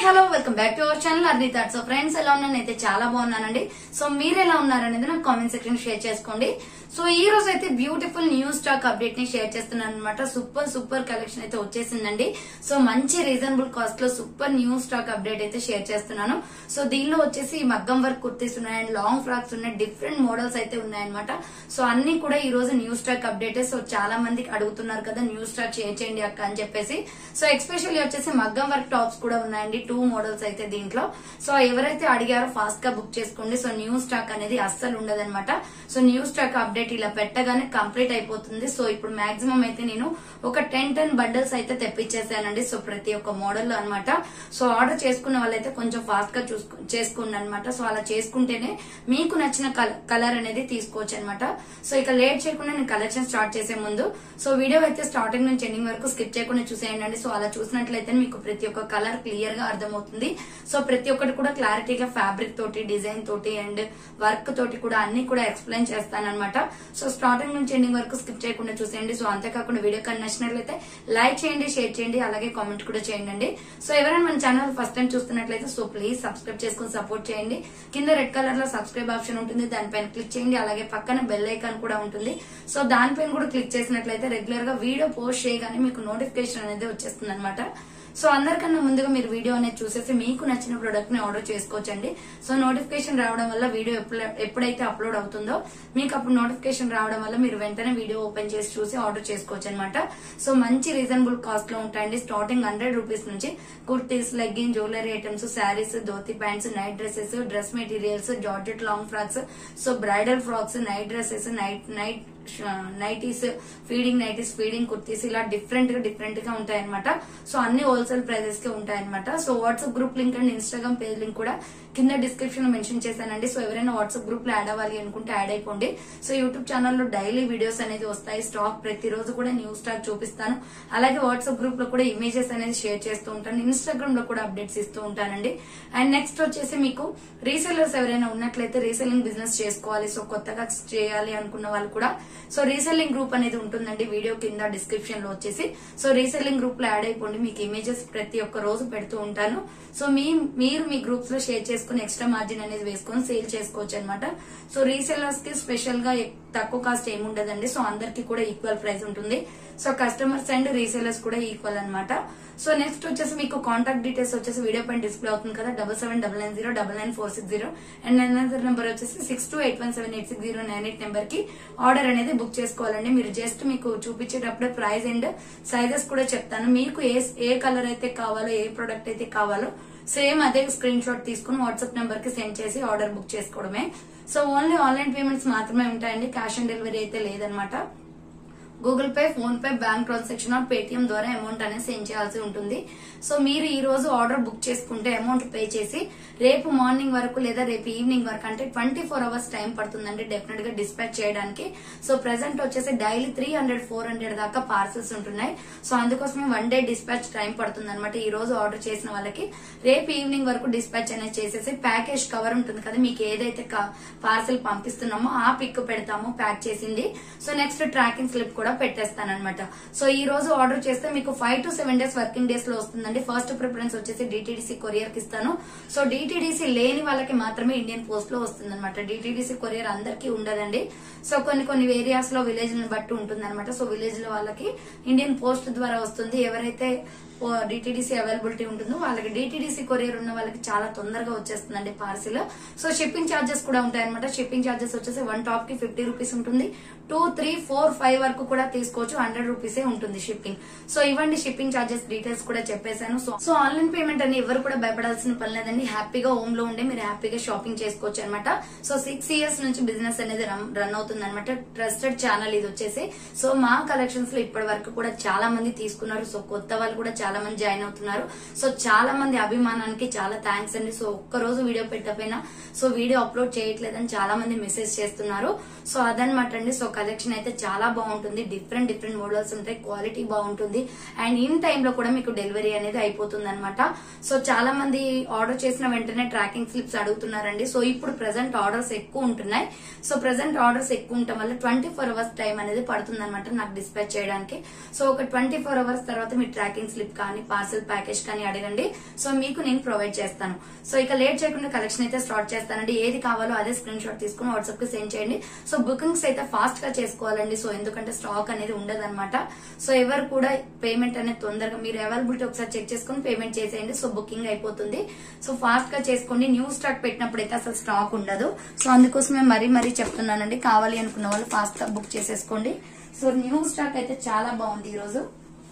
hello welcome back to our channel అర్నీ థాట్ so friends ఎలా ఉన్నాను అయితే చాలా బాగున్నానండి సో మీరు ఎలా ఉన్నారనేది నాకు కామెంట్ సెక్షన్ షేర్ చేసుకోండి సో ఈ రోజు అయితే బ్యూటిఫుల్ న్యూ స్టాక్ అప్డేట్ ని షేర్ చేస్తున్నాను అనమాట సూపర్ సూపర్ కలెక్షన్ అయితే వచ్చేసిందండి సో మంచి రీజనబుల్ కాస్ట్ లో సూపర్ న్యూ స్టాక్ అప్డేట్ అయితే షేర్ చేస్తున్నాను సో దీనిలో వచ్చేసి మగ్గం వర్క్ కుర్తీస్ ఉన్నాయి అండ్ లాంగ్ ఫ్రాక్స్ ఉన్నాయి డిఫరెంట్ మోడల్స్ అయితే ఉన్నాయన్నమాట సో అన్ని కూడా ఈ రోజు న్యూ స్టాక్ అప్డేట్ సో చాలా మంది అడుగుతున్నారు కదా న్యూ స్టాక్ షేర్ చేయండి అక్క అని చెప్పేసి సో ఎక్స్పెషల్లీ వచ్చేసి మగ్గం వర్క్ టాప్స్ కూడా ఉన్నాయండి టూ మోడల్స్ అయితే దీంట్లో సో ఎవరైతే అడిగారో ఫాస్ట్ గా బుక్ చేసుకోండి సో న్యూ స్టాక్ అనేది అస్సలు ఉండదన్నమాట సో న్యూ స్టాక్ అప్డేట్ ఇలా పెట్టగానే కంప్లీట్ అయిపోతుంది సో ఇప్పుడు మాక్సిమం అయితే నేను ఒక టెన్ టెన్ బండల్స్ అయితే తెప్పించేసానండి సో ప్రతి ఒక్క మోడల్ లో అనమాట సో ఆర్డర్ చేసుకున్న వాళ్ళైతే కొంచెం ఫాస్ట్ గా చూసుకో చేసుకోండి అనమాట సో అలా చేసుకుంటేనే మీకు నచ్చిన కలర్ అనేది తీసుకోవచ్చు అనమాట సో ఇక లేట్ చేయకుండా నేను కలెక్షన్ స్టార్ట్ చేసే ముందు సో వీడియో అయితే స్టార్టింగ్ నుంచి ఎండింగ్ వరకు స్కిప్ చేయకుండా చూసేయండి సో అలా చూసినట్లయితే మీకు ప్రతి ఒక్క కలర్ క్లియర్ గా అర్థమవుతుంది సో ప్రతి ఒక్కటి కూడా క్లారిటీగా ఫ్యాబ్రిక్ తోటి డిజైన్ తోటి అండ్ వర్క్ తోటి కూడా అన్ని కూడా ఎక్స్ప్లెయిన్ చేస్తానన్నమాట సో స్టార్టింగ్ నుంచి ఎండింగ్ వరకు స్కిప్ చేయకుండా చూసేయండి సో అంతేకాకుండా వీడియో కానీ నచ్చినట్లయితే లైక్ చేయండి షేర్ చేయండి అలాగే కామెంట్ కూడా చేయండి సో ఎవరైనా మన ఛానల్ ఫస్ట్ టైం చూస్తున్నట్లయితే సో ప్లీజ్ సబ్స్క్రైబ్ చేసుకుని సపోర్ట్ చేయండి కింద రెడ్ కలర్ లో సబ్స్క్రైబ్ ఆప్షన్ ఉంటుంది దానిపైన క్లిక్ చేయండి అలాగే పక్కన బెల్ ఐకాన్ కూడా ఉంటుంది సో దానిపైన కూడా క్లిక్ చేసినట్లయితే రెగ్యులర్ గా వీడియో పోస్ట్ చేయగానే మీకు నోటిఫికేషన్ అనేది వచ్చేస్తుంది అనమాట సో అందరికన్నా ముందుగా మీరు వీడియో అనేది చూసేసి మీకు నచ్చిన ప్రొడక్ట్ ని ఆర్డర్ చేసుకోవచ్చండి సో నోటిఫికేషన్ రావడం వల్ల వీడియో ఎప్పుడైతే అప్లోడ్ అవుతుందో మీకు అప్పుడు నోటిఫికేషన్ రావడం వల్ల మీరు వెంటనే వీడియో ఓపెన్ చేసి చూసి ఆర్డర్ చేసుకోవచ్చు అనమాట సో మంచి రీజనబుల్ కాస్ట్ లో ఉంటాయండి స్టార్టింగ్ హండ్రెడ్ రూపీస్ నుంచి kurtis legging jewellery items saris dhoti pants night dresses dress materials georgette long frocks so bridal frocks night dresses night night nighties feeding nighties feeding kurtis ఇలా different గా డిఫరెంట్ గా ఉంటాయన్నమాట సో అన్ని wholesale prices కి ఉంటాయన్నమాట so WhatsApp group link and Instagram page link కూడా కింద description లో మెన్షన్ చేశానండి సో ఎవరైనా వాట్సాప్ గ్రూప్ లో యాడ్ అవ్వాలి అనుకుంటే యాడ్ అయిపోండి సో యూట్యూబ్ ఛానల్లో డైలీ వీడియోస్ అనేది వస్తాయి స్టాక్ ప్రతిరోజు కూడా న్యూ స్టాక్ చూపిస్తాను అలాగే వాట్సాప్ గ్రూప్ లో కూడా ఇమేజెస్ అనేది షేర్ చేస్తూ ఉంటాను ఇన్స్టాగ్రామ్ లో కూడా అప్డేట్స్ ఇస్తూ ఉంటానండి అండ్ నెక్స్ట్ వచ్చేసి మీకు రీసెల్లర్స్ ఎవరైనా ఉన్నట్లయితే రీసెల్లింగ్ బిజినెస్ చేసుకోవాలి సో కొత్తగా చేయాలి అనుకున్న వాళ్ళు కూడా సో రీసెల్లింగ్ గ్రూప్ అనేది ఉంటుందండి వీడియో కింద డిస్క్రిప్షన్ లో వచ్చేసి సో రీసెల్లింగ్ గ్రూప్ లో యాడ్ అయిపోండి మీకు ఇమేజెస్ ప్రతి ఒక్క రోజు పెడుతూ ఉంటాను సో మీ మీరు మీ గ్రూప్స్ లో షేర్ చేసుకుని ఎక్స్ట్రా మార్జిన్ అనేది వేసుకొని సేల్ చేసుకోవచ్చు అనమాట సో రీసెల్లర్స్ కి స్పెషల్ గా తక్కువ కాస్ట్ ఏమి ఉండదండి సో అందరికి కూడా ఈక్వల్ ప్రైస్ ఉంటుంది సో కస్టమర్స్ అండ్ రీసెలర్స్ కూడా ఈక్వల్ అనమాట సో నెక్స్ట్ వచ్చేసి మీకు కాంటాక్ట్ డీటెయిల్స్ వచ్చేసి వీడియో పైన డిస్ప్లే అవుతుంది కదా double seven double nine zero double nine four six zero and another number వచ్చేసి six two eight one seven eight six zero nine eight number కి order అనేది book చేసుకోవాలండి మీరు జస్ట్ మీకు చూపించేటప్పుడు ప్రైస్ అండ్ సైజెస్ కూడా చెప్తాను మీకు ఏ ఏ కలర్ అయితే కావాలో ఏ ప్రొడక్ట్ అయితే కావాలో సేమ్ అదే స్క్రీన్ షాట్ తీసుకుని వాట్సాప్ నెంబర్ కి సెండ్ చేసి ఆర్డర్ బుక్ చేసుకోవడమే సో ఓన్లీ ఆన్లైన్ పేమెంట్స్ మాత్రమే ఉంటాయండి క్యాష్ ఆన్ డెలివరీ అయితే లేదనమాట Google Pay PhonePe bank transaction or Paytm ద్వారా అమౌంట్ అనేది సెండ్ చేయాల్సి ఉంటుంది సో మీరు ఈ రోజు ఆర్డర్ బుక్ చేసుకుంటే అమౌంట్ పే చేసి రేపు మార్నింగ్ వరకు లేదా రేపు ఈవినింగ్ వరకు అంటే ట్వంటీ ఫోర్ అవర్స్ టైం పడుతుందండి డెఫినెట్ గా డిస్పాచ్ చేయడానికి సో ప్రెసెంట్ వచ్చేసి daily three hundred four hundred దాకా పార్సల్స్ ఉంటున్నాయి సో అందుకోసమే వన్ డే డిస్పాచ్ టైం పడుతుంది అనమాట ఈ రోజు ఆర్డర్ చేసిన వాళ్ళకి రేపు ఈవినింగ్ వరకు డిస్పాచ్ అనేది చేసేసి ప్యాకేజ్ కవర్ ఉంటుంది కదా మీకు ఏదైతే పార్సల్ పంపిస్తున్నామో ఆ పిక్ పెడతామో ప్యాక్ చేసింది సో నెక్స్ట్ ట్రాకింగ్ స్లిప్ కూడా పెట్టేస్తానమాట సో ఈ రోజు ఆర్డర్ చేస్తే మీకు five to seven days working days లో వస్తుందండి ఫస్ట్ ప్రిఫరెన్స్ వచ్చేసి డిటిడిసి కొరియర్ కి ఇస్తాను సో డిటిడిసి లేని వాళ్ళకి మాత్రమే ఇండియన్ పోస్ట్ లో వస్తుంది అనమాట డిటిడిసి కొరియర్ అందరికీ ఉండదండి సో కొన్ని కొన్ని ఏరియాస్ లో విలేజ్ ని బట్టి ఉంటుంది అనమాట సో విలేజ్ లో వాళ్ళకి ఇండియన్ పోస్ట్ ద్వారా వస్తుంది ఎవరైతే డిటిడిసి అవైలబిలిటీ ఉంటుందో వాళ్ళకి డిటిడిసి కొరియర్ ఉన్న వాళ్ళకి చాలా తొందరగా వచ్చేస్తుందండి పార్సిల్ సో షిప్పింగ్ ఛార్జెస్ కూడా ఉంటాయి అనమాట షిప్పింగ్ ఛార్జెస్ వచ్చేసి వన్ టాప్ కి ఫిఫ్టీ రూపీస్ ఉంటుంది టూ త్రీ ఫోర్ ఫైవ్ వరకు కూడా తీసుకోవచ్చు హండ్రెడ్ రూపీసే ఉంటుంది షిప్పింగ్ సో ఇవ్వండి షిప్పింగ్ ఛార్జెస్ డీటెయిల్స్ కూడా చెప్పేశాను సో సో ఆన్లైన్ పేమెంట్ అని ఎవరు కూడా భయపడాల్సిన పని లేదండి హ్యాపీగా హోమ్ లో ఉండే మీరు హ్యాపీగా షాపింగ్ చేసుకోవచ్చు అనమాట సో సిక్స్ ఇయర్స్ నుంచి బిజినెస్ అనేది రన్ అవుతుంది అనమాట ట్రస్టెడ్ ఛానల్ ఇది వచ్చేసి సో మా కలెక్షన్స్ లో ఇప్పటి వరకు కూడా చాలా మంది తీసుకున్నారు సో కొత్త వాళ్ళు కూడా చాలా మంది జాయిన్ అవుతున్నారు సో చాలా మంది అభిమానానికి చాలా థ్యాంక్స్ అండి సో ఒక్క రోజు వీడియో పెట్టకపోయినా సో వీడియో అప్లోడ్ చేయట్లేదని చాలా మంది మెసేజ్ చేస్తున్నారు సో అదనమాట అండి సో కలెక్షన్ అయితే చాలా బాగుంటుంది డిఫరెంట్ డిఫరెంట్ మోడల్స్ ఉంటాయి క్వాలిటీ బాగుంటుంది అండ్ ఇన్ టైమ్ లో కూడా మీకు డెలివరీ అనేది అయిపోతుంది అనమాట సో చాలా మంది ఆర్డర్ చేసిన వెంటనే ట్రాకింగ్ స్లిప్స్ అడుగుతున్నారండి సో ఇప్పుడు ప్రెసెంట్ ఆర్డర్స్ ఎక్కువ ఉంటున్నాయి సో ప్రెసెంట్ ఆర్డర్స్ ఎక్కువ ఉండటం వల్ల ట్వంటీ ఫోర్ అవర్స్ టైం అనేది పడుతుంది అనమాట నాకు డిస్పాచ్ చేయడానికి సో ఒక ట్వంటీ ఫోర్ అవర్స్ తర్వాత మీ ట్రాకింగ్ స్లిప్ కానీ పార్సల్ ప్యాకేజ్ కానీ అడగండి సో మీకు నేను ప్రొవైడ్ చేస్తాను సో ఇక లేట్ చేయకుండా కలెక్షన్ అయితే స్టార్ట్ చేస్తానండి ఏది కావాలో అదే స్క్రీన్ షాట్ తీసుకుని వాట్సాప్ కి సెండ్ చేయండి సో బుకింగ్స్ అయితే ఫాస్ట్ గా చేసుకోవాలండి సో ఎందుకంటే స్టాక్ అనేది ఉండదన్నమాట సో ఎవరు కూడా పేమెంట్ అనేది తొందరగా మీరు అవైలబిలిటీ ఒకసారి చెక్ చేసుకుని పేమెంట్ చేసేయండి సో బుకింగ్ అయిపోతుంది సో ఫాస్ట్ గా చేసుకోండి న్యూ స్టాక్ పెట్టినప్పుడు అయితే అసలు స్టాక్ ఉండదు సో అందుకోసమే మరీ మరీ చెప్తున్నానండి కావాలి అనుకున్న వాళ్ళు ఫాస్ట్ గా బుక్ చేసేసుకోండి సో న్యూ స్టాక్ అయితే చాలా బాగుంది ఈ రోజు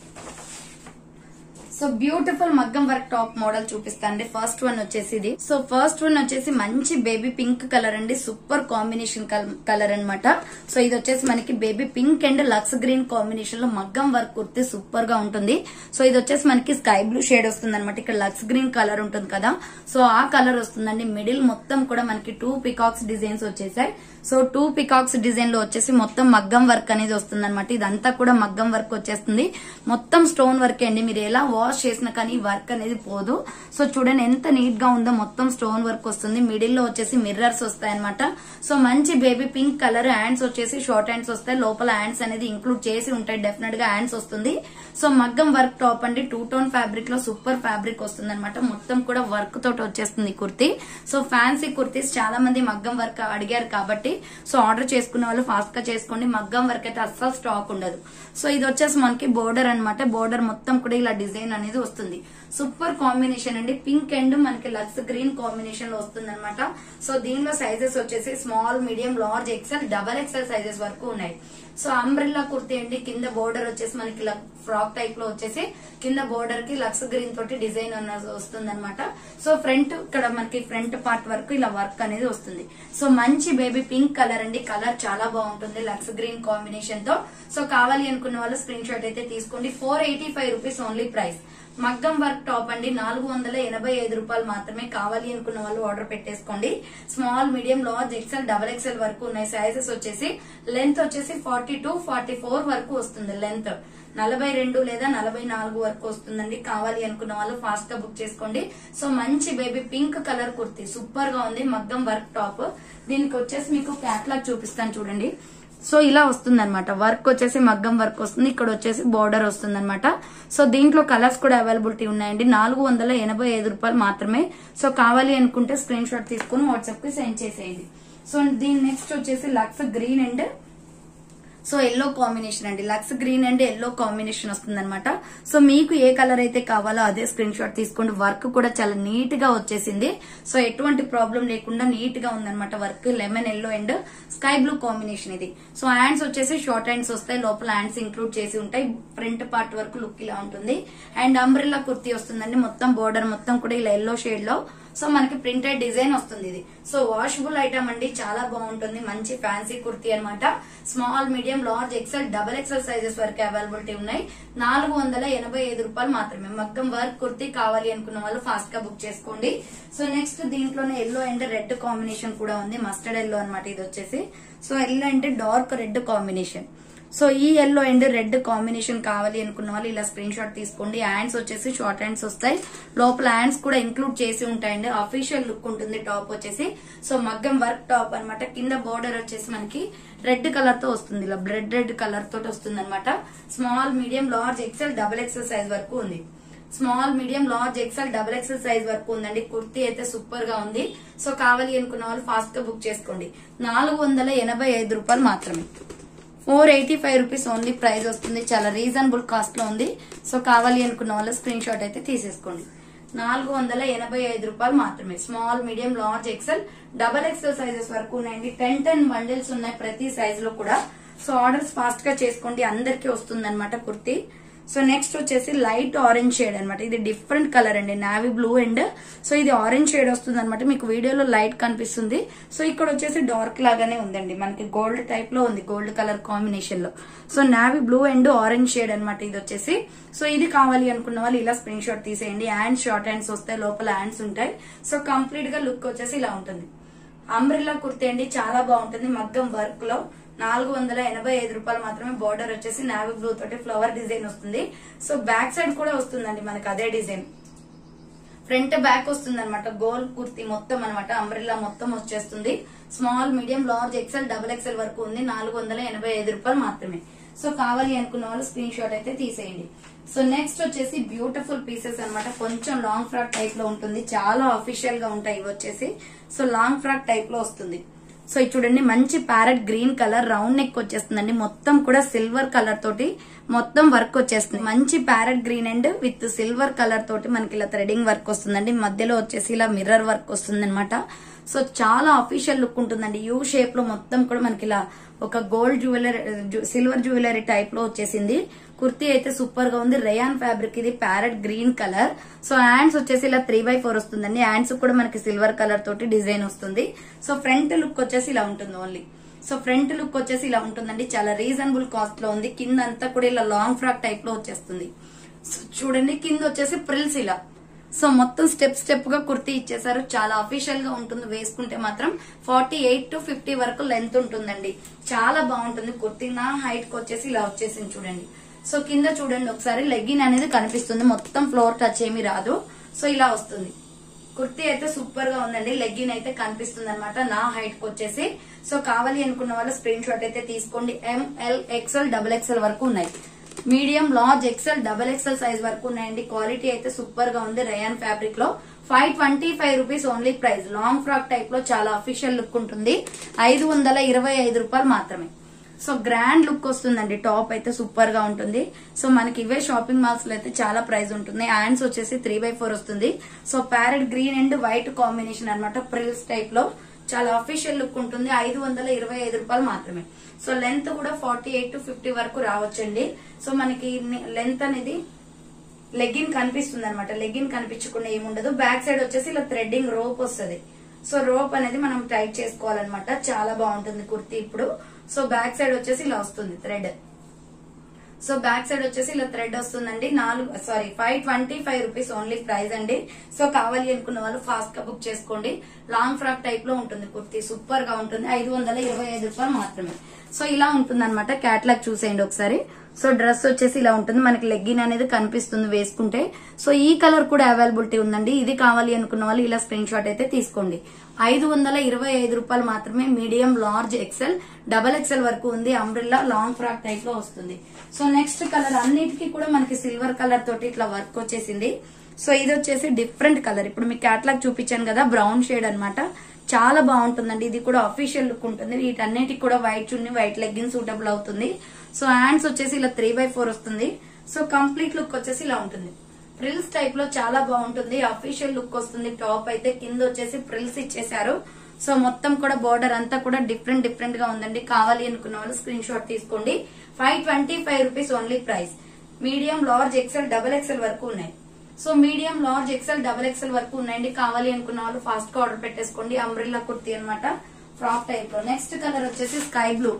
సో బ్యూటిఫుల్ మగ్గం వర్క్ టాప్ మోడల్ చూపిస్తాండి ఫస్ట్ వన్ వచ్చేసి ఇది సో ఫస్ట్ వన్ వచ్చేసి మంచి బేబీ పింక్ కలర్ అండి సూపర్ కాంబినేషన్ కలర్ అన్నమాట సో ఇది వచ్చేసి మనకి baby pink and Lux green combination లో మగ్గం వర్క్ కుర్తి సూపర్ గా ఉంటుంది సో ఇది వచ్చేసి మనకి స్కై బ్లూ షేడ్ వస్తుంది అనమాట ఇక్కడ లక్స్ గ్రీన్ కలర్ ఉంటుంది కదా సో ఆ కలర్ వస్తుందండి మిడిల్ మొత్తం కూడా మనకి టూ పికాక్స్ డిజైన్స్ వచ్చేసాయి సో టూ పికాక్స్ డిజైన్ లో వచ్చేసి మొత్తం మగ్గం వర్క్ అనేది వస్తుంది అనమాట ఇదంతా కూడా మగ్గం వర్క్ వచ్చేస్తుంది మొత్తం స్టోన్ వర్క్ అండి మీరు ఎలా వాష్ చేసినా కానీ వర్క్ అనేది పోదు సో చూడండి ఎంత నీట్ గా ఉందో మొత్తం స్టోన్ వర్క్ వస్తుంది మిడిల్ లో వచ్చేసి మిర్రర్స్ వస్తాయి అనమాట సో మంచి బేబీ పింక్ కలర్ హ్యాండ్స్ వచ్చేసి షార్ట్ హ్యాండ్స్ వస్తాయి లోపల హ్యాండ్స్ అనేది ఇంక్లూడ్ చేసి ఉంటాయి డెఫినెట్ గా హ్యాండ్స్ వస్తుంది సో మగ్గం వర్క్ టాప్ అండి టూ టోన్ ఫ్యాబ్రిక్ లో సూపర్ ఫ్యాబ్రిక్ వస్తుంది అనమాట మొత్తం కూడా వర్క్ తోటి వచ్చేస్తుంది ఈ కుర్తీ సో ఫ్యాన్సీ కుర్తీస్ చాలా మంది మగ్గం వర్క్ అడిగారు కాబట్టి సో ఆర్డర్ చేసుకున్న వాళ్ళు ఫాస్ట్ గా చేసుకోండి మగ్గం వర్క్ అయితే అస్సలు స్టాక్ ఉండదు సో ఇది వచ్చేసి మనకి బోర్డర్ అన్నమాట బోర్డర్ మొత్తం కూడా ఇలా డిజైన్ అనేది వస్తుంది సూపర్ కాంబినేషన్ అండి పింక్ అండ్ మనకి లక్స్ గ్రీన్ కాంబినేషన్ లో వస్తుంది అనమాట సో దీనిలో సైజెస్ వచ్చేసి small medium large XL double XL sizes వరకు ఉన్నాయి సో అంబ్రిల్లా కుర్తీ అండి కింద బోర్డర్ వచ్చేసి మనకి ఫ్రాక్ టైప్ లో వచ్చేసి కింద బోర్డర్ కి లక్స్ గ్రీన్ తోటి డిజైన్ వస్తుంది అనమాట సో ఫ్రంట్ ఇక్కడ మనకి ఫ్రంట్ పార్ట్ వరకు ఇలా వర్క్ అనేది వస్తుంది సో మంచి బేబీ పింక్ కలర్ అండి కలర్ చాలా బాగుంటుంది లక్స్ గ్రీన్ కాంబినేషన్ తో సో కావాలి అనుకున్న వాళ్ళు స్క్రీన్ షాట్ అయితే తీసుకోండి four eighty five rupees only price మగ్గం వర్క్ టాప్ అండి నాలుగు వందల ఎనభై ఐదు రూపాయలు మాత్రమే కావాలి అనుకున్న వాళ్ళు ఆర్డర్ పెట్టేసుకోండి small medium large XL double XL వరకు ఉన్నాయి సైజెస్ వచ్చేసి లెంత్ వచ్చేసి ఫార్టీ టు ఫార్టీ ఫోర్ వరకు వస్తుంది లెంత్ నలభై రెండు లేదా నలభై నాలుగు వరకు వస్తుందండి కావాలి అనుకున్న వాళ్ళు ఫాస్ట్ గా బుక్ చేసుకోండి సో మంచి baby pink colour kurti super గా ఉంది మగ్గం వర్క్ టాప్ దీనికి వచ్చేసి మీకు క్యాట్లాగ్ చూపిస్తాను చూడండి సో ఇలా వస్తుంది అనమాట వర్క్ వచ్చేసి మగ్గం వర్క్ వస్తుంది ఇక్కడ వచ్చేసి బోర్డర్ వస్తుంది అనమాట సో దీంట్లో కలర్స్ కూడా అవైలబిలిటీ ఉన్నాయండి నాలుగు వందల ఎనభై ఐదు రూపాయలు మాత్రమే సో కావాలి అనుకుంటే స్క్రీన్ షాట్ తీసుకుని వాట్సాప్ కి సెండ్ చేసేయండి సో దీని నెక్స్ట్ వచ్చేసి lux green and so yellow combination అండి lux green and yellow combination వస్తుంది అనమాట సో మీకు ఏ కలర్ అయితే కావాలో అదే స్క్రీన్ షాట్ తీసుకోండి వర్క్ కూడా చాలా నీట్ గా వచ్చేసింది సో ఎటువంటి ప్రాబ్లం లేకుండా నీట్ గా ఉందన్నమాట work lemon yellow and sky blue combination ఇది సో హ్యాండ్స్ వచ్చేసి షార్ట్ హ్యాండ్స్ వస్తాయి లోపల హ్యాండ్స్ ఇంక్లూడ్ చేసి ఉంటాయి ఫ్రంట్ పార్ట్ వరకు లుక్ ఇలా ఉంటుంది అండ్ అంబ్రిల్లా కుర్తీ వస్తుందండి మొత్తం బోర్డర్ మొత్తం కూడా ఇలా ఎల్లో షేడ్ లో సో మనకి ప్రింటెడ్ డిజైన్ వస్తుంది ఇది సో వాషబుల్ ఐటమ్ అండి చాలా బాగుంటుంది మంచి ఫ్యాన్సీ కుర్తీ అనమాట small medium large XL double XL sizes వరకు అవైలబిలిటీ ఉన్నాయి నాలుగు వందల ఎనభై ఐదు రూపాయలు మాత్రమే మగ్గం వర్క్ కుర్తీ కావాలి అనుకున్న వాళ్ళు ఫాస్ట్ గా బుక్ చేసుకోండి సో నెక్స్ట్ దీంట్లోనే ఎల్లో అండ్ రెడ్ కాంబినేషన్ కూడా ఉంది మస్టర్డ్ ఎల్లో అనమాట ఇది వచ్చేసి సో ఎల్లో అంటే డార్క్ రెడ్ కాంబినేషన్ సో ఈ ఎల్లో అండ్ రెడ్ కాంబినేషన్ కావాలి అనుకున్న వాళ్ళు ఇలా స్క్రీన్ షాట్ తీసుకోండి హ్యాండ్స్ వచ్చేసి షార్ట్ హ్యాండ్స్ వస్తాయి లోపల హ్యాండ్స్ కూడా ఇంక్లూడ్ చేసి ఉంటాయండి అఫీషియల్ లుక్ ఉంటుంది టాప్ వచ్చేసి సో మగ్గం వర్క్ టాప్ అన్నమాట కింద బోర్డర్ వచ్చేసి మనకి రెడ్ కలర్ తో వస్తుంది ఇలా బ్రెడ్ రెడ్ కలర్ తోటి వస్తుంది అనమాట small medium large XL double XL size వరకు ఉంది small medium large XL double XL size వరకు ఉందండి కుర్తీ అయితే సూపర్ గా ఉంది సో కావాలి అనుకున్న వాళ్ళు ఫాస్ట్ గా బుక్ చేసుకోండి నాలుగు వందల ఎనభై ఐదు రూపాయలు మాత్రమే four eighty five rupees only price వస్తుంది చాలా రీజనబుల్ కాస్ట్ లో ఉంది సో కావాలి అనుకున్న వాళ్ళు స్క్రీన్ షాట్ అయితే తీసేసుకోండి నాలుగు వందల ఎనభై ఐదు రూపాయలు మాత్రమే small medium large XL double XL sizes వరకు ఉన్నాయండి టెన్ టెన్ బండిల్స్ ఉన్నాయి ప్రతి సైజ్ లో కూడా సో ఆర్డర్స్ ఫాస్ట్ గా చేసుకోండి అందరికీ వస్తుంది కుర్తీ సో నెక్స్ట్ వచ్చేసి లైట్ ఆరెంజ్ షేడ్ అనమాట ఇది డిఫరెంట్ కలర్ అండి నావీ బ్లూ అండ్ సో ఇది ఆరెంజ్ షేడ్ వస్తుంది అనమాట మీకు వీడియోలో లైట్ కనిపిస్తుంది సో ఇక్కడ వచ్చేసి డార్క్ లాగానే ఉందండి మనకి గోల్డ్ టైప్ లో ఉంది గోల్డ్ కలర్ కాంబినేషన్ లో so navy blue and orange shade అనమాట ఇది వచ్చేసి సో ఇది కావాలి అనుకున్న వాళ్ళు ఇలా స్క్రీన్ షాట్ తీసేయండి హ్యాండ్స్ షార్ట్ హ్యాండ్స్ వస్తాయి లోపల హ్యాండ్స్ ఉంటాయి సో కంప్లీట్ గా లుక్ వచ్చేసి ఇలా ఉంటుంది అంబ్రిల్లా కుర్తి అండి చాలా బాగుంటుంది మగ్గం వర్క్ లో నాలుగు వందల ఎనభై ఐదు రూపాయలు మాత్రమే బార్డర్ వచ్చేసి నావీ బ్లూ తోటి ఫ్లవర్ డిజైన్ వస్తుంది సో బ్యాక్ సైడ్ కూడా వస్తుందండి మనకి అదే డిజైన్ ఫ్రంట్ బ్యాక్ వస్తుంది అనమాట గోల్ కుర్తి మొత్తం అనమాట అంబ్రిల్లా మొత్తం వచ్చేస్తుంది small medium large XL double XL వరకు ఉంది నాలుగు వందల ఎనభై ఐదు రూపాయలు మాత్రమే సో కావాలి అనుకున్న వాళ్ళు స్క్రీన్ షాట్ అయితే తీసేయండి సో నెక్స్ట్ వచ్చేసి బ్యూటిఫుల్ పీసెస్ అన్నమాట కొంచెం లాంగ్ ఫ్రాక్ టైప్ లో ఉంటుంది చాలా అఫీషియల్ గా ఉంటాయి ఇవి వచ్చేసి సో లాంగ్ ఫ్రాక్ టైప్ లో వస్తుంది సో ఇది చూడండి మంచి parrot green colour round neck వచ్చేస్తుందండి మొత్తం కూడా సిల్వర్ కలర్ తోటి మొత్తం వర్క్ వచ్చేస్తుంది మంచి parrot green and with silver colour తోటి మనకి ఇలా థ్రెడింగ్ వర్క్ వస్తుందండి మధ్యలో వచ్చేసి ఇలా మిర్రర్ వర్క్ వస్తుంది సో చాలా అఫీషియల్ లుక్ ఉంటుందండి యూ షేప్ లో మొత్తం కూడా మనకి ఇలా ఒక gold jewellery silver jewellery type లో వచ్చేసింది కుర్తీ అయితే సూపర్ గా ఉంది రేయాన్ ఫ్యాబ్రిక్ ఇది parrot green colour so hands వచ్చేసి ఇలా త్రీ బై ఫోర్ వస్తుందండి హ్యాండ్స్ కూడా మనకి సిల్వర్ కలర్ తోటి డిజైన్ వస్తుంది సో ఫ్రంట్ లుక్ వచ్చేసి ఇలా ఉంటుంది ఓన్లీ సో ఫ్రంట్ లుక్ వచ్చేసి ఇలా ఉంటుందండి చాలా రీజనబుల్ కాస్ట్ లో ఉంది కింద అంతా కూడా ఇలా లాంగ్ ఫ్రాక్ టైప్ లో వచ్చేస్తుంది సో చూడండి కింద వచ్చేసి ప్రిల్స్ ఇలా సో మొత్తం స్టెప్ స్టెప్ గా కుర్తీ ఇచ్చేసారు చాలా అఫీషియల్ గా ఉంటుంది వేసుకుంటే మాత్రం ఫార్టీ ఎయిట్ టు ఫిఫ్టీ వరకు లెంత్ ఉంటుందండి చాలా బాగుంటుంది కుర్తీ నా హైట్ కి వచ్చేసి ఇలా వచ్చేసింది చూడండి సో కింద చూడండి ఒకసారి లెగ్గిన్ అనేది కనిపిస్తుంది మొత్తం ఫ్లోర్ టచ్ ఏమీ రాదు సో ఇలా వస్తుంది కుర్తీ అయితే సూపర్ గా ఉందండి లెగ్గిన్ అయితే కనిపిస్తుంది అనమాట నా హైట్ కి వచ్చేసి సో కావాలి అనుకున్న వాళ్ళు స్క్రీన్ షాట్ అయితే తీసుకోండి ఎంఎల్ ఎక్స్ఎల్ డబుల్ ఎక్స్ఎల్ వరకు ఉన్నాయి medium large XL double XL size వరకు ఉన్నాయండి క్వాలిటీ అయితే సూపర్ గా ఉంది రయాన్ ఫ్యాబ్రిక్ లో five twenty five rupees only price long frock type లో చాలా అఫీషియల్ లుక్ ఉంటుంది ఐదు వందల ఇరవై ఐదు రూపాయలు మాత్రమే సో గ్రాండ్ లుక్ వస్తుందండి టాప్ అయితే సూపర్ గా ఉంటుంది సో మనకి ఇవే షాపింగ్ మాల్స్ లో అయితే చాలా ప్రైస్ ఉంటుంది హ్యాండ్స్ వచ్చేసి త్రీ బై ఫోర్ వస్తుంది so parrot green and white combination అన్నమాట ప్రిల్స్ టైప్ లో చాలా అఫీషియల్ లుక్ ఉంటుంది ఐదు వందల ఇరవై ఐదు రూపాయలు మాత్రమే సో లెంత్ కూడా ఫార్టీ ఎయిట్ టు ఫిఫ్టీ వరకు రావచ్చండి సో మనకి లెంత్ అనేది లెగ్గిన్ కనిపిస్తుంది అనమాట లెగ్గిన్ కనిపించకుండా ఏముండదు బ్యాక్ సైడ్ వచ్చేసి ఇలా థ్రెడ్డింగ్ రోప్ వస్తుంది సో రోప్ అనేది మనం టైట్ చేసుకోవాలన్నమాట చాలా బాగుంటుంది కుర్తీ ఇప్పుడు సో బ్యాక్ సైడ్ వచ్చేసి ఇలా వస్తుంది థ్రెడ్ సో బ్యాక్ సైడ్ వచ్చేసి ఇలా థ్రెడ్ వస్తుందండి నాలుగు sorry five twenty five rupees only price అండి సో కావాలి అనుకున్న వాళ్ళు ఫాస్ట్ గా బుక్ చేసుకోండి లాంగ్ ఫ్రాక్ టైప్ లో ఉంటుంది కుర్తీ సూపర్ గా ఉంటుంది ఐదు వందల ఇరవై ఐదు రూపాయలు మాత్రమే సో ఇలా ఉంటుంది అనమాట క్యాట్లాగ్ చూసేయండి ఒకసారి సో డ్రెస్ వచ్చేసి ఇలా ఉంటుంది మనకి లెగ్గిన్ అనేది కనిపిస్తుంది వేసుకుంటే సో ఈ కలర్ కూడా అవైలబిలిటీ ఉందండి ఇది కావాలి అనుకున్న వాళ్ళు ఇలా స్క్రీన్ షాట్ అయితే తీసుకోండి ఐదు వందల ఇరవై ఐదు రూపాయలు మాత్రమే medium large XL double XL వరకు ఉంది అంబ్రిల్లా లాంగ్ ఫ్రాక్ టైప్ లో వస్తుంది సో నెక్స్ట్ కలర్ అన్నిటికీ కూడా మనకి సిల్వర్ కలర్ తోటి ఇట్లా వర్క్ వచ్చేసింది సో ఇది వచ్చేసి డిఫరెంట్ కలర్ ఇప్పుడు మీకు క్యాట్లాగ్ చూపించాను కదా బ్రౌన్ షేడ్ అన్నమాట చాలా బాగుంటుందండి ఇది కూడా అఫీషియల్ లుక్ ఉంటుంది వీటన్నిటికి కూడా white chunni white legging suitable అవుతుంది సో హ్యాండ్స్ వచ్చేసి ఇలా త్రీ బై ఫోర్ వస్తుంది సో కంప్లీట్ లుక్ వచ్చేసి ఇలా ఉంటుంది ప్రిల్స్ టైప్ లో చాలా బాగుంటుంది అఫీషియల్ లుక్ వస్తుంది టాప్ అయితే కింద వచ్చేసి ప్రిల్స్ ఇచ్చేసారు సో మొత్తం కూడా బోర్డర్ అంతా కూడా డిఫరెంట్ డిఫరెంట్ గా ఉందండి కావాలి అనుకున్న వాళ్ళు స్క్రీన్ షాట్ తీసుకోండి five twenty five rupees only price medium large XL double XL వరకు ఉన్నాయి so medium large XL double XL వరకు ఉన్నాయండి కావాలి అనుకున్న వాళ్ళు ఫాస్ట్ గా ఆర్డర్ పెట్టేసుకోండి అంబ్రిల్లా కుర్తీ అనమాట ఫ్రాక్ టైప్ లో నెక్స్ట్ కలర్ వచ్చేసి స్కై బ్లూ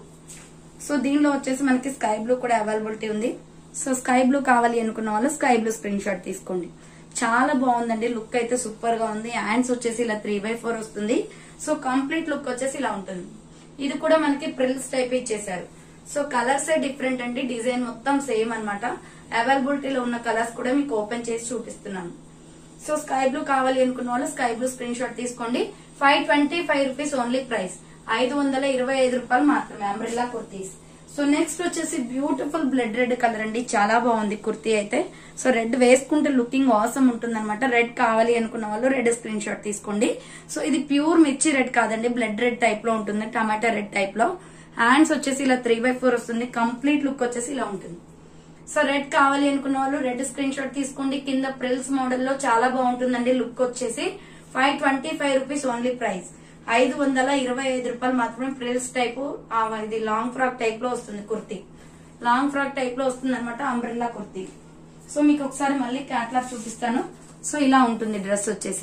సో దీనిలో వచ్చేసి మనకి స్కై బ్లూ కూడా అవైలబిలిటీ ఉంది సో స్కై బ్లూ కావాలి అనుకున్న వాళ్ళు స్కై బ్లూ స్క్రీన్ షాట్ తీసుకోండి చాలా బాగుందండి లుక్ అయితే సూపర్ గా ఉంది హ్యాండ్స్ వచ్చేసి ఇలా త్రీ బై ఫోర్ వస్తుంది సో కంప్లీట్ లుక్ వచ్చేసి ఇలా ఉంటుంది ఇది కూడా మనకి ప్రిల్స్ టైప్ ఇచ్చేసారు సో కలర్స్ డిఫరెంట్ అండి డిజైన్ మొత్తం సేమ్ అన్నమాట అవైలబిలిటీలో ఉన్న కలర్స్ కూడా మీకు ఓపెన్ చేసి చూపిస్తున్నాను సో స్కై బ్లూ కావాలి అనుకున్న వాళ్ళు స్కై బ్లూ స్క్రీన్ షాట్ తీసుకోండి five twenty five rupees only price ఐదు వందల ఇరవై ఐదు రూపాయలు మాత్రమే అంబ్రిల్లా కుర్తీస్ సో నెక్స్ట్ వచ్చేసి బ్యూటిఫుల్ బ్లడ్ రెడ్ కలర్ అండి చాలా బాగుంది కుర్తీ అయితే సో రెడ్ వేసుకుంటే లుకింగ్ ఆసమ్ ఉంటుంది అనమాట రెడ్ కావాలి అనుకున్న వాళ్ళు రెడ్ స్క్రీన్ షాట్ తీసుకోండి సో ఇది ప్యూర్ మిర్చి రెడ్ కాదండి బ్లడ్ రెడ్ టైప్ లో ఉంటుంది టమాటా రెడ్ టైప్ లో హ్యాండ్స్ వచ్చేసి ఇలా త్రీ బై ఫోర్ వస్తుంది కంప్లీట్ లుక్ వచ్చేసి ఇలా ఉంటుంది సో రెడ్ కావాలి అనుకున్న వాళ్ళు రెడ్ స్క్రీన్ షాట్ తీసుకోండి కింద ప్రిల్స్ మోడల్ లో చాలా బాగుంటుందండి లుక్ వచ్చేసి five twenty five rupees only price ఐదు వందల ఇరవై ఐదు రూపాయలు మాత్రమే ప్రిల్స్ టైప్ ఇది లాంగ్ ఫ్రాక్ టైప్ లో వస్తుంది కుర్తీ లాంగ్ ఫ్రాక్ టైప్ లో వస్తుంది అనమాట అంబ్రెల్లా కుర్తీ సో మీకు ఒకసారి మళ్ళీ క్యాట్లాగ్ చూపిస్తాను సో ఇలా ఉంటుంది డ్రెస్ వచ్చేసి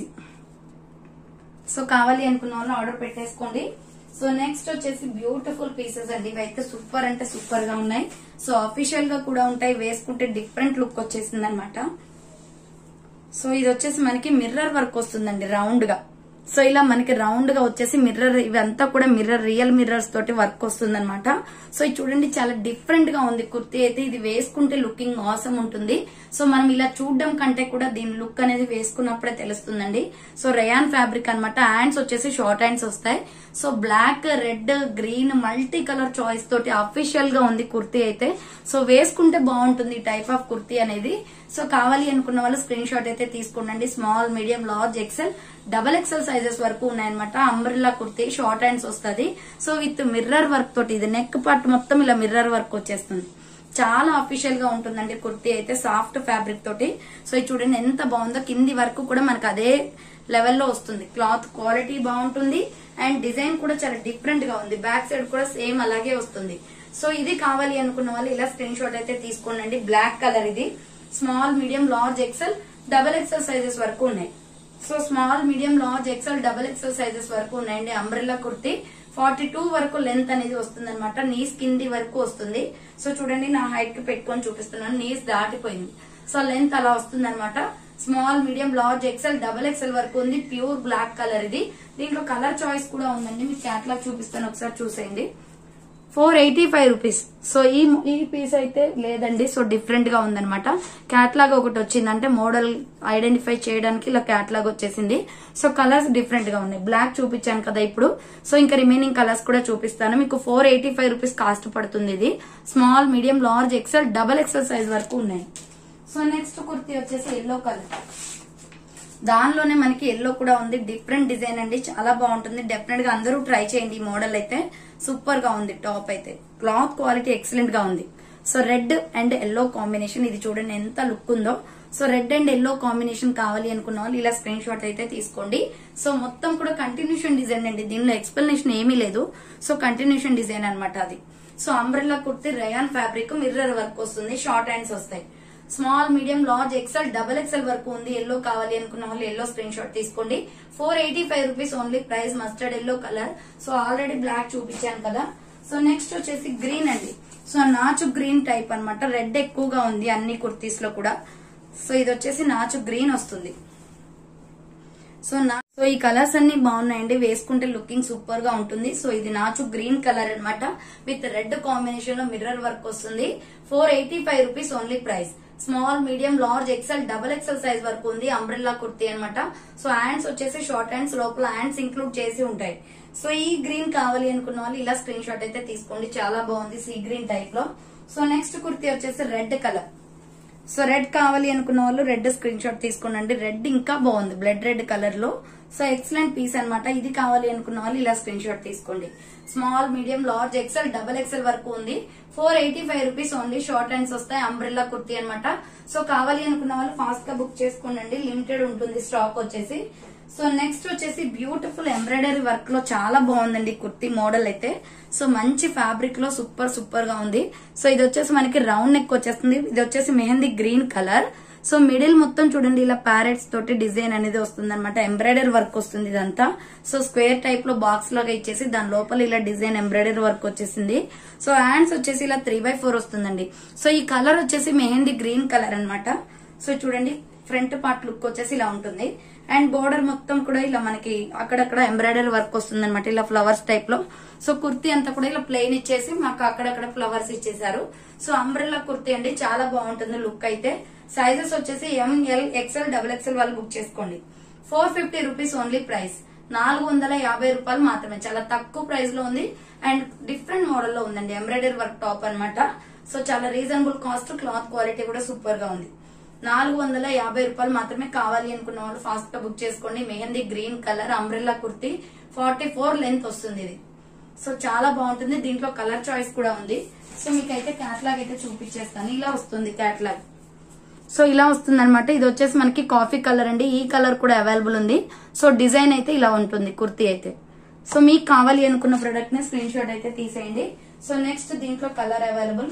సో కావాలి అనుకున్న వాళ్ళు ఆర్డర్ పెట్టేసుకోండి సో నెక్స్ట్ వచ్చేసి బ్యూటిఫుల్ పీసెస్ అండి ఇవైతే సూపర్ అంటే సూపర్ గా ఉన్నాయి సో అఫీషియల్ గా కూడా ఉంటాయి వేసుకుంటే డిఫరెంట్ లుక్ వచ్చేసింది అనమాట సో ఇది వచ్చేసి మనకి మిర్రర్ వర్క్ వస్తుందండి రౌండ్ గా సో ఇలా మనకి రౌండ్ గా వచ్చేసి మిర్రర్ ఇవంతా కూడా మిర్రర్ రియల్ మిర్రర్స్ తోటి వర్క్ వస్తుంది అనమాట సో ఇది చూడండి చాలా డిఫరెంట్ గా ఉంది కుర్తీ అయితే ఇది వేసుకుంటే లుకింగ్ ఆసం ఉంటుంది సో మనం ఇలా చూడడం కంటే కూడా దీని లుక్ అనేది వేసుకున్నప్పుడే తెలుస్తుందండి సో రయాన్ ఫ్యాబ్రిక్ అన్నమాట హ్యాండ్స్ వచ్చేసి షార్ట్ హ్యాండ్స్ వస్తాయి so black red green multi colour choice తోటి అఫీషియల్ గా ఉంది కుర్తీ అయితే సో వేసుకుంటే బాగుంటుంది ఈ టైప్ ఆఫ్ కుర్తీ అనేది సో కావాలి అనుకున్న వాళ్ళు స్క్రీన్ షాట్ అయితే తీసుకోండి small medium large XL double XL sizes వరకు ఉన్నాయన్నమాట అంబ్రిల్లా కుర్తీ షార్ట్ హ్యాండ్స్ వస్తుంది సో విత్ మిర్రర్ వర్క్ తోటి ఇది నెక్ పార్ట్ మొత్తం ఇలా మిర్రర్ వర్క్ వచ్చేస్తుంది చాలా అఫీషియల్ గా ఉంటుందండి కుర్తీ అయితే సాఫ్ట్ ఫ్యాబ్రిక్ తోటి సో ఇది చూడండి ఎంత బాగుందో కింది వరకు కూడా మనకు అదే లెవెల్లో వస్తుంది క్లాత్ క్వాలిటీ బాగుంటుంది అండ్ డిజైన్ కూడా చాలా డిఫరెంట్ గా ఉంది బ్యాక్ సైడ్ కూడా సేమ్ అలాగే వస్తుంది సో ఇది కావాలి అనుకున్న వాళ్ళు ఇలా స్క్రీన్ షాట్ అయితే తీసుకోండి బ్లాక్ కలర్ ఇది small medium large XL double XL sizes వరకు ఉన్నాయి so small medium large XL double XL sizes వరకు ఉన్నాయండి అంబ్రెల్లా కుర్తీ ఫార్టీ టూ వరకు లెంత్ అనేది వస్తుంది అనమాట నీస్ కింది వరకు వస్తుంది సో చూడండి నా హైట్ కి పెట్టుకొని చూపిస్తున్నాను నీస్ దాటిపోయింది సో లెంత్ అలా వస్తుంది అనమాట small medium large XL double XL వరకు ఉంది ప్యూర్ బ్లాక్ కలర్ ఇది దీంట్లో కలర్ చాయిస్ కూడా ఉందండి మీకు క్యాట్లాగ్ చూపిస్తాను ఒకసారి చూసేయండి four eighty five rupees so ఈ ఈ పీస్ అయితే లేదండి సో డిఫరెంట్ గా ఉందన్నమాట క్యాట్లాగ్ ఒకటి వచ్చిందంటే మోడల్ ఐడెంటిఫై చేయడానికి ఇలా క్యాట్లాగ్ వచ్చేసింది సో కలర్స్ డిఫరెంట్ గా ఉన్నాయి బ్లాక్ చూపించాను కదా ఇప్పుడు సో ఇంకా రిమైనింగ్ కలర్స్ కూడా చూపిస్తాను మీకు four eighty five rupees cost పడుతుంది ఇది small medium large XL double XL size వరకు ఉన్నాయి సో నెక్స్ట్ కుర్తీ వచ్చేసి ఎల్లో కలర్ దానిలోనే మనకి ఎల్లో కూడా ఉంది డిఫరెంట్ డిజైన్ అండి చాలా బాగుంటుంది డెఫినెట్ గా అందరూ ట్రై చేయండి ఈ మోడల్ అయితే సూపర్ గా ఉంది టాప్ అయితే క్లాత్ క్వాలిటీ ఎక్సలెంట్ గా ఉంది so red and yellow combination ఇది చూడండి ఎంత లుక్ ఉందో so red and yellow combination కావాలి అనుకున్న వాళ్ళు ఇలా స్క్రీన్ షాట్ అయితే తీసుకోండి సో మొత్తం కూడా కంటిన్యూషన్ డిజైన్ అండి దీనిలో ఎక్స్ప్లెనేషన్ ఏమీ లేదు సో కంటిన్యూషన్ డిజైన్ అన్నమాట అది so umbrella kurti rayon fabric mirror work వస్తుంది షార్ట్ హ్యాండ్స్ వస్తాయి small medium large XL double XL వరకు ఉంది ఎల్లో కావాలి అనుకున్న వాళ్ళు ఎల్లో స్క్రీన్ షాట్ తీసుకోండి four eighty five rupees only price mustard yellow colour so already black చూపించాను కదా సో నెక్స్ట్ వచ్చేసి గ్రీన్ అండి సో నాచు గ్రీన్ టైప్ అన్నమాట రెడ్ ఎక్కువగా ఉంది అన్ని కుర్తీస్ లో కూడా సో ఇది వచ్చేసి నాచు గ్రీన్ వస్తుంది సో నా సో ఈ కలర్స్ అన్ని బాగున్నాయండి వేసుకుంటే లుకింగ్ సూపర్ గా ఉంటుంది సో ఇది నాచు గ్రీన్ కలర్ అన్నమాట విత్ రెడ్ కాంబినేషన్ లో మిర్రర్ వర్క్ వస్తుంది four eighty five rupees only price small medium large XL double XL size వరకు ఉంది అంబ్రెల్లా కుర్తీ అన్నమాట సో హ్యాండ్స్ వచ్చేసి షార్ట్ హ్యాండ్స్ లోపల హ్యాండ్స్ ఇంక్లూడ్ చేసి ఉంటాయి సో ఈ గ్రీన్ కావాలి అనుకున్న వాళ్ళు ఇలా స్క్రీన్ షాట్ అయితే తీసుకోండి చాలా బాగుంది సీ గ్రీన్ టైప్ లో సో నెక్స్ట్ కుర్తీ వచ్చేసి రెడ్ కలర్ సో రెడ్ కావాలి అనుకున్న వాళ్ళు రెడ్ స్క్రీన్ షాట్ తీసుకోండి రెడ్ ఇంకా బాగుంది బ్లడ్ రెడ్ కలర్ లో సో ఎక్సలెంట్ పీస్ అన్నమాట ఇది కావాలి అనుకున్న వాళ్ళు ఇలా స్క్రీన్ షాట్ తీసుకోండి small medium large XL double XL వరకు ఉంది four eighty five rupees only short hands వస్తాయి అంబ్రెల్లా కుర్తీ అన్నమాట సో కావాలి అనుకున్న వాళ్ళు ఫాస్ట్ గా బుక్ చేసుకోండి లిమిటెడ్ ఉంటుంది స్టాక్ వచ్చేసి సో నెక్స్ట్ వచ్చేసి బ్యూటిఫుల్ ఎంబ్రాయిడరీ వర్క్ లో చాలా బాగుందండి ఈ కుర్తీ మోడల్ అయితే సో మంచి ఫ్యాబ్రిక్ లో సూపర్ సూపర్ గా ఉంది సో ఇది వచ్చేసి మనకి రౌండ్ నెక్ వచ్చేస్తుంది ఇది వచ్చేసి mehndi green colour so middle మొత్తం చూడండి ఇలా ప్యారెట్స్ తోటి డిజైన్ అనేది వస్తుంది అనమాట ఎంబ్రాయిడరీ వర్క్ వస్తుంది ఇదంతా సో స్క్వేర్ టైప్ లో బాక్స్ లాగా ఇచ్చేసి దాని లోపల ఇలా డిజైన్ ఎంబ్రాయిడరీ వర్క్ వచ్చేసింది సో హ్యాండ్స్ వచ్చేసి ఇలా త్రీ బై ఫోర్ వస్తుందండి సో ఈ కలర్ వచ్చేసి మెహందీ గ్రీన్ కలర్ అన్నమాట సో చూడండి ఫ్రంట్ పార్ట్ లుక్ వచ్చేసి ఇలా ఉంటుంది అండ్ బోర్డర్ మొత్తం కూడా ఇలా మనకి అక్కడక్కడ ఎంబ్రాయిడరీ వర్క్ వస్తుంది అనమాట ఇలా ఫ్లవర్స్ టైప్ లో సో కుర్తీ అంతా కూడా ఇలా ప్లెయిన్ ఇచ్చేసి మాకు అక్కడక్కడ ఫ్లవర్స్ ఇచ్చేసారు సో అంబ్రెల్లా కుర్తీ అండి చాలా బాగుంటుంది లుక్ అయితే సైజెస్ వచ్చేసి ఎంఎల్ ఎక్స్ఎల్ డబుల్ ఎక్స్ఎల్ వాళ్ళు బుక్ చేసుకోండి four fifty rupees only price నాలుగు వందల యాభై రూపాయలు మాత్రమే చాలా తక్కువ ప్రైస్ లో ఉంది అండ్ డిఫరెంట్ మోడల్ లో ఉందండి ఎంబ్రాయిడరీ వర్క్ టాప్ అన్నమాట సో చాలా రీజనబుల్ కాస్ట్ క్లాత్ క్వాలిటీ కూడా సూపర్ గా ఉంది నాలుగు వందల యాభై రూపాయలు మాత్రమే కావాలి అనుకున్న వాళ్ళు ఫాస్ట్ గా బుక్ చేసుకోండి mehndi green colour umbrella kurti forty four length వస్తుంది ఇది సో చాలా బాగుంటుంది దీంట్లో కలర్ చాయిస్ కూడా ఉంది సో మీకైతే క్యాట్లాగ్ అయితే చూపించేస్తాను ఇలా వస్తుంది క్యాట్లాగ్ సో ఇలా వస్తుంది అనమాట ఇది వచ్చేసి మనకి కాఫీ కలర్ అండి ఈ కలర్ కూడా అవైలబుల్ ఉంది సో డిజైన్ అయితే ఇలా ఉంటుంది కుర్తీ అయితే సో మీకు కావాలి అనుకున్న ప్రొడక్ట్ ని స్క్రీన్ షాట్ అయితే తీసేయండి సో నెక్స్ట్ దీంట్లో కలర్ అవైలబుల్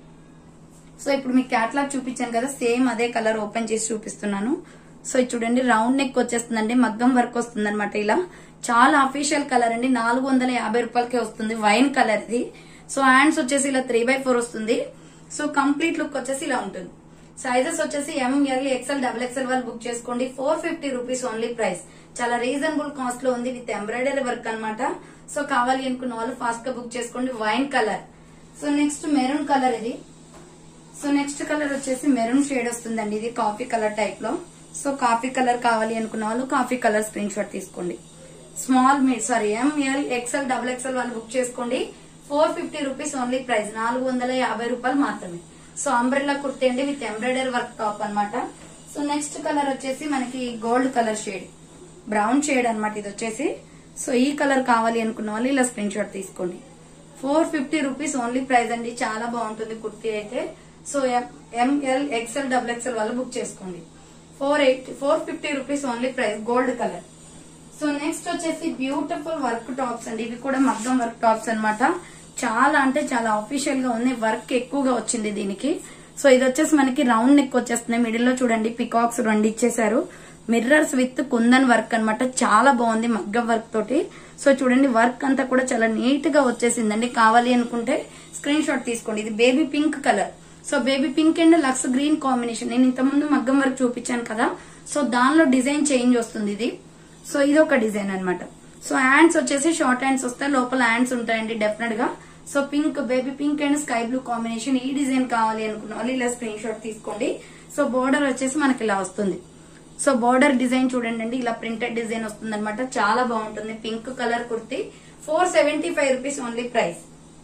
సో ఇప్పుడు మీకు క్యాట్లాగ్ చూపించాను కదా సేమ్ అదే కలర్ ఓపెన్ చేసి చూపిస్తున్నాను సో ఇది చూడండి రౌండ్ నెక్ వచ్చేస్తుందండి మగ్గం వర్క్ వస్తుంది అనమాట ఇలా చాలా అఫీషియల్ కలర్ అండి నాలుగు వందల యాభై రూపాయలకే వస్తుంది వైన్ కలర్ ఇది సో హ్యాండ్స్ వచ్చేసి ఇలా త్రీ బై ఫోర్ వస్తుంది సో కంప్లీట్ లుక్ వచ్చేసి ఇలా ఉంటుంది సైజెస్ వచ్చేసి ఎంఎల్ ఎక్స్ఎల్ డబుల్ ఎక్స్ఎల్ వాళ్ళు బుక్ చేసుకోండి four fifty rupees only price చాలా రీజనబుల్ కాస్ట్ లో ఉంది విత్ ఎంబ్రాయిడరీ వర్క్ అన్నమాట సో కావాలి అనుకున్న వాళ్ళు ఫాస్ట్ గా బుక్ చేసుకోండి wine colour so next maroon colour ఇది సో నెక్స్ట్ కలర్ వచ్చేసి మెరూన్ షేడ్ వస్తుందండి ఇది కాఫీ కలర్ టైప్ లో సో కాఫీ కలర్ కావాలి అనుకున్న వాళ్ళు కాఫీ కలర్ స్క్రీన్ షాట్ తీసుకోండి small med sorry M L XL double XL వాళ్ళు బుక్ చేసుకోండి four fifty rupees only price నాలుగు వందల యాభై రూపాయలు మాత్రమే సో అంబ్రెల్లా కుర్తీ అండి విత్ ఎంబ్రాయిడరీ వర్క్ టాప్ అన్నమాట సో నెక్స్ట్ కలర్ వచ్చేసి మనకి gold colour shade brown shade అన్నమాట ఇది వచ్చేసి సో ఈ కలర్ కావాలి అనుకున్న వాళ్ళు ఇలా స్క్రీన్ షాట్ తీసుకోండి four fifty rupees only price అండి చాలా బాగుంటుంది కుర్తీ అయితే so M L XL double XL వాళ్ళు బుక్ చేసుకోండి four eight four fifty rupees only price gold colour so next వచ్చేసి బ్యూటిఫుల్ వర్క్ టాప్స్ అండి ఇవి కూడా మగ్గం వర్క్ టాప్స్ అన్నమాట చాలా అంటే చాలా అఫీషియల్ గా ఉంది వర్క్ ఎక్కువగా వచ్చింది దీనికి సో ఇది వచ్చేసి మనకి రౌండ్ నెక్ వచ్చేస్తుంది మిడిల్ లో చూడండి పికాక్స్ రెండు ఇచ్చేసారు మిర్రర్స్ విత్ కుందన్ వర్క్ అన్నమాట చాలా బాగుంది మగ్గం వర్క్ తోటి సో చూడండి వర్క్ అంతా కూడా చాలా నీట్ గా వచ్చేసిందండి కావాలి అనుకుంటే స్క్రీన్ షాట్ తీసుకోండి ఇది baby pink colour so baby pink and Lux green combination నేను ఇంతకుముందు మగ్గం వర్క్ చూపించాను కదా సో దానిలో డిజైన్ చేంజ్ వస్తుంది ఇది సో ఇది ఒక డిజైన్ అన్నమాట సో హ్యాండ్స్ వచ్చేసి షార్ట్ హ్యాండ్స్ వస్తాయి లోపల హ్యాండ్స్ ఉంటాయండి డెఫినెట్ గా so pink baby pink and sky blue combination ఈ డిజైన్ కావాలి అనుకున్న వాళ్ళు ఇలా స్క్రీన్ షాట్ తీసుకోండి సో బోర్డర్ వచ్చేసి మనకి ఇలా వస్తుంది సో బోర్డర్ డిజైన్ చూడండి అండి ఇలా ప్రింటెడ్ డిజైన్ వస్తుంది అనమాట చాలా బాగుంటుంది pink colour kurti four seventy five rupees only price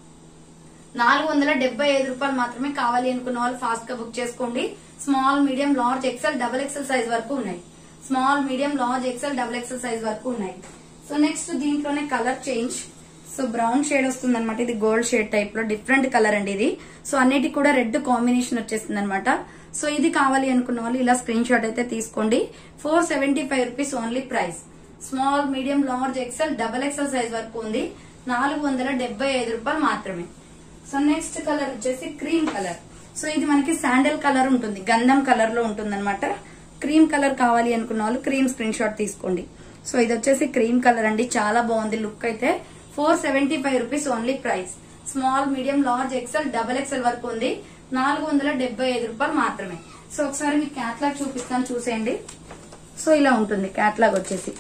నాలుగు వందల డెబ్బై ఐదు రూపాయలు మాత్రమే కావాలి అనుకున్న వాళ్ళు ఫాస్ట్ గా బుక్ చేసుకోండి small medium large XL double XL size వరకు ఉన్నాయి small medium large XL double XL size వరకు ఉన్నాయి సో నెక్స్ట్ దీంట్లోనే colour change so brown shade వస్తుంది అనమాట ఇది గోల్డ్ షేడ్ టైప్ లో డిఫరెంట్ కలర్ అండి ఇది సో అన్నిటికి కూడా రెడ్ కాంబినేషన్ వచ్చేస్తుంది అనమాట సో ఇది కావాలి అనుకున్న వాళ్ళు ఇలా స్క్రీన్ షాట్ అయితే తీసుకోండి four seventy five rupees only price small medium large XL double XL size వరకు ఉంది నాలుగు వందల డెబ్బై ఐదు రూపాయలు మాత్రమే సో నెక్స్ట్ కలర్ వచ్చేసి క్రీమ్ కలర్ సో ఇది మనకి శాండల్ కలర్ ఉంటుంది గంధం కలర్ లో ఉంటుంది అనమాట క్రీమ్ కలర్ కావాలి అనుకున్న వాళ్ళు క్రీమ్ స్క్రీన్ షాట్ తీసుకోండి సో ఇది వచ్చేసి క్రీమ్ కలర్ అండి చాలా బాగుంది లుక్ అయితే four seventy five rupees only price small medium large XL double XL వరకు ఉంది నాలుగు వందల డెబ్బై ఐదు రూపాయలు మాత్రమే సో ఒకసారి మీకు క్యాట్లాగ్ చూపిస్తాను చూసేయండి సో ఇలా ఉంటుంది క్యాట్లాగ్ వచ్చేసి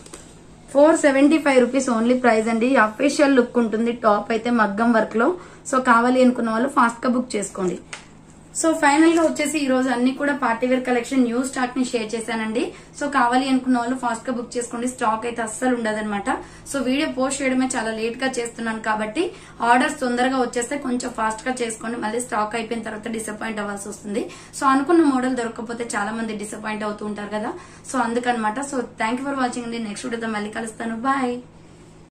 four seventy five rupees only price అండి అఫీషియల్ లుక్ ఉంటుంది టాప్ అయితే మగ్గం వర్క్ లో సో కావాలి అనుకున్న వాళ్ళు ఫాస్ట్ గా బుక్ చేసుకోండి సో ఫైనల్ గా వచ్చేసి ఈ రోజు అన్ని కూడా party wear collection new stock ని షేర్ చేశానండి సో కావాలి అనుకున్న వాళ్ళు ఫాస్ట్ గా బుక్ చేసుకోండి స్టాక్ అయితే అస్సలు ఉండదన్నమాట సో వీడియో పోస్ట్ చేయడమే చాలా లేట్ గా చేస్తున్నాను కాబట్టి ఆర్డర్స్ తొందరగా వచ్చేస్తే కొంచెం ఫాస్ట్ గా చేసుకోండి మళ్ళీ స్టాక్ అయిపోయిన తర్వాత డిసప్పాయింట్ అవ్వాల్సి వస్తుంది సో అనుకున్న మోడల్ దొరకకపోతే చాలా మంది డిసప్పాయింట్ అవుతూ ఉంటారు కదా సో అందుకనమాట సో థ్యాంక్ ఫర్ వాచింగ్ అండి నెక్స్ట్ వీడియోతో మళ్ళీ కలుస్తాను బాయ్